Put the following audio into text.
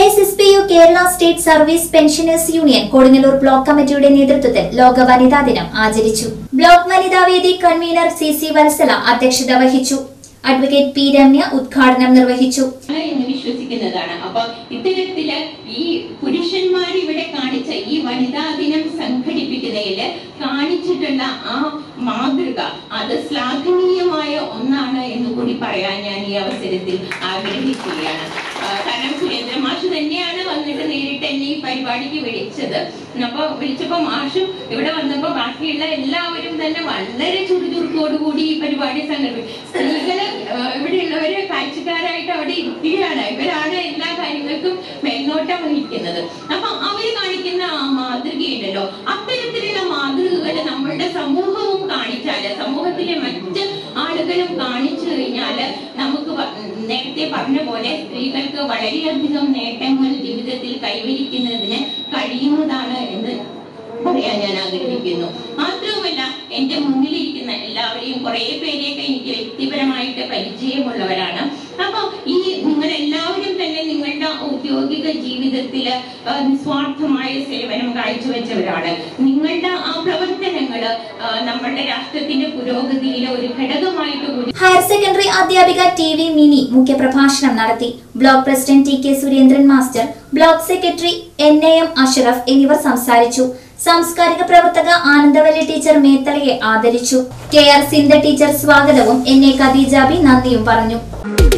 S S P U Kerala state service pensioners union Kodungallur block കമ്മിറ്റിയുടെ നേതൃത്വത്തിൽ ലോക വനിതാ ദിനം ആചരിച്ചു ബ്ലോക്ക് വനിതാ വേദി കൺവീനർ സി സി വത്സല അധ്യക്ഷത വഹിച്ചു അഡ്വക്കേറ്റ് പി രമ്യ ഉദ്ഘാടനം നിർവഹിച്ചു എന്ന് വിശ്വസിക്കുന്നതാണ് അപ്പൊ ഇത്തരത്തില് ഈ പുരുഷന്മാർ ഇവിടെ കാണിച്ച ഈ വനിതാ ദിനം സംഘടിപ്പിക്കുന്നതിൽ കാണിച്ചിട്ടുള്ള ആ മാതൃക അത് ശ്ലാഘനീയമായ ഒന്നാണ് എന്ന് കൂടി പറയാൻ ഞാൻ ഈ അവസരത്തിൽ ആഗ്രഹിക്കുകയാണ് ആ, കാരണം സുരേന്ദ്ര മാഷ് തന്നെയാണ് വന്നിട്ട് നേരിട്ട് എന്നെ ഈ പരിപാടിക്ക് വിളിച്ചത് അപ്പൊ വിളിച്ചപ്പോ മാഷും ഇവിടെ വന്നപ്പോ ബാക്കിയുള്ള എല്ലാവരും തന്നെ വളരെ ചുറുചുറുക്കോടുകൂടി ഈ പരിപാടി സംഘടിപ്പിക്കും സ്ത്രീകള് ആ, ഇവിടെയുള്ളവര് കാഴ്ചക്കാരായിട്ട് അവിടെ ഇരിക്കുകയാണ് ഇവരാണ് എല്ലാ കാര്യങ്ങൾക്കും മേൽനോട്ടം വഹിക്കുന്നത് അപ്പൊ അവര് കാണിക്കുന്ന ആ മാതൃകയുണ്ടല്ലോ അത്തരത്തിലുള്ള മാതൃകകൾ നമ്മളുടെ സമൂഹവും കാണിച്ചാല് സമൂഹത്തിലെ മറ്റ് ആളുകളും കാണിച്ചു കഴിഞ്ഞാല് നമുക്ക് വ- നേരത്തെ പറഞ്ഞ പോലെ സ്ത്രീകൾക്ക് വളരെയധികം നേട്ടങ്ങൾ ജീവിതത്തിൽ കൈവരിക്കുന്നതിന് കഴിയുന്നതാണ് എന്ന് പറയാൻ ഞാൻ ആഗ്രഹിക്കുന്നു മാത്രവുമല്ല എന്റെ മുന്നിലിരിക്കുന്ന എല്ലാവരെയും കുറെ പേരെയൊക്കെ എനിക്ക് വ്യക്തിപരമായിട്ട് പരിചയമുള്ളവരാണ് അപ്പൊ ഈ നിങ്ങൾ എല്ലാവരും തന്നെ നിങ്ങളുടെ ഔദ്യോഗിക ജീവിതത്തില് ആ, നിസ്വാർത്ഥമായ സേവനം കാഴ്ചവെച്ചവരാണ് നിങ്ങളുടെ ആ പ്രവർത്തനങ്ങള് ആ, നമ്മുടെ രാഷ്ട്രത്തിന്റെ പുരോഗതിയിലെ ഒരു ഘടകമായിട്ട് കൂടി ഹയർ സെക്കൻഡറി അധ്യാപിക ടി വി മിനി മുഖ്യപ്രഭാഷണം നടത്തി block president T K Surendran master block secretary N A M Asharaf എന്നിവർ സംസാരിച്ചു സാംസ്കാരിക പ്രവർത്തക ആനന്ദവല്ലി ടീച്ചർ മേത്തലയെ ആദരിച്ചു കെ ആർ സിന്ധ ടീച്ചർ സ്വാഗതവും എൻ എ ഖദീജാബി നന്ദിയും പറഞ്ഞു